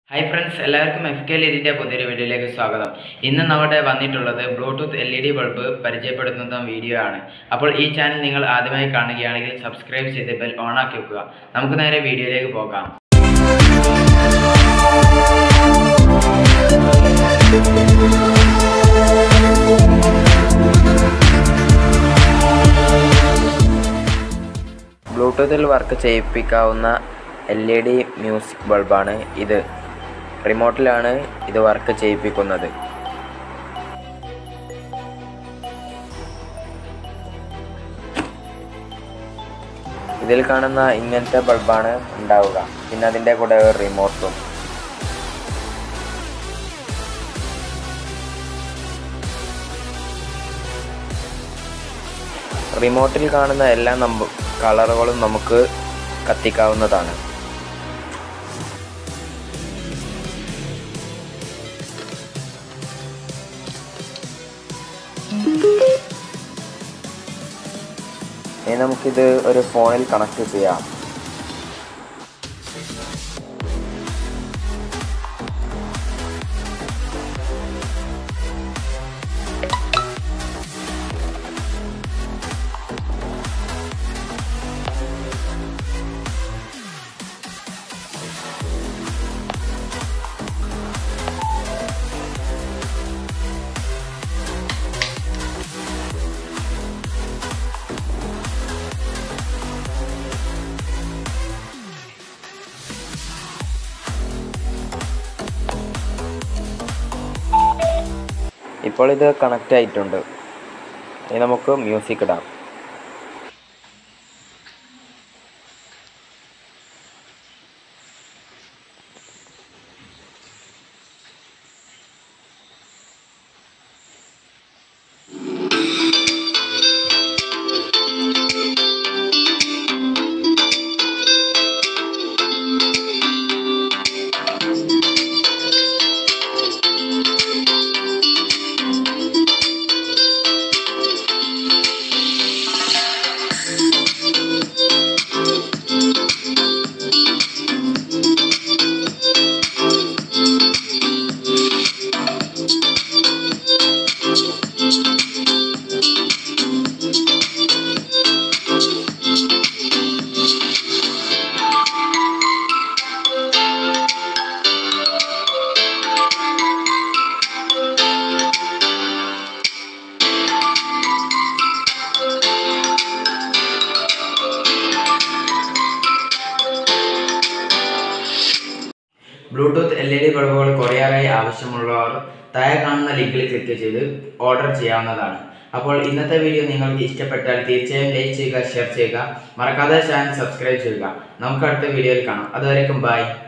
hi friends എല്ലാവർക്കും F K ലിതിൻ്റെ പുതിയൊരു വീഡിയോയിലേക്ക് സ്വാഗതം ഇന്ന് നമ്മുടെ വന്നിട്ടുള്ളത് Bluetooth L E D bulb പരിചയപ്പെടുത്തുന്ന വീഡിയോ ആണ് അപ്പോൾ ഈ ചാനൽ നിങ്ങൾ ആദ്യമായി കാണുകയാണെങ്കിൽ സബ്സ്ക്രൈബ് ചെയ്ത് ബെൽ ഓൺ ആക്കി വെക്കുക നമുക്ക് നേരെ വീഡിയോയിലേക്ക് പോകാം ബ്ലൂടൂത്തിൽ വർക്ക് ചെയ്യിപ്പിക്കാവുന്ന എൽ ഇ ഡി മ്യൂസിക് ബൾബാണ് ഇത് റിമോട്ടിലാണ് ഇത് വർക്ക് ചെയ്യിപ്പിക്കുന്നത് ഇതിൽ കാണുന്ന ഇങ്ങനത്തെ ബൾബാണ് ഉണ്ടാവുക പിന്നെ അതിൻ്റെ കൂടെ ഒരു റിമോട്ടും റിമോട്ടിൽ കാണുന്ന എല്ലാ നമ്പ കളറുകളും നമുക്ക് കത്തിക്കാവുന്നതാണ് ഇനി നമുക്കിത് ഒരു ഫോണിൽ കണക്ട് ചെയ്യാം ഇപ്പോൾ ഇത് കണക്റ്റ് ആയിട്ടുണ്ട് ഇനി നമുക്ക് മ്യൂസിക് ഇടാം ബ്ലൂടൂത്ത് എൽ ഇ ഡി ബൾബുകൾ കൊറിയറായി ആവശ്യമുള്ളവർ താഴെ കാണുന്ന ലിങ്കിൽ ക്ലിക്ക് ചെയ്ത് ഓർഡർ ചെയ്യാവുന്നതാണ് അപ്പോൾ ഇന്നത്തെ വീഡിയോ നിങ്ങൾക്ക് ഇഷ്ടപ്പെട്ടാൽ തീർച്ചയായും ലൈക്ക് ചെയ്യുക ഷെയർ ചെയ്യുക മറക്കാതെ ചാനൽ സബ്സ്ക്രൈബ് ചെയ്യുക നമുക്ക് അടുത്ത വീഡിയോയിൽ കാണാം അതുവരേക്കും ബൈ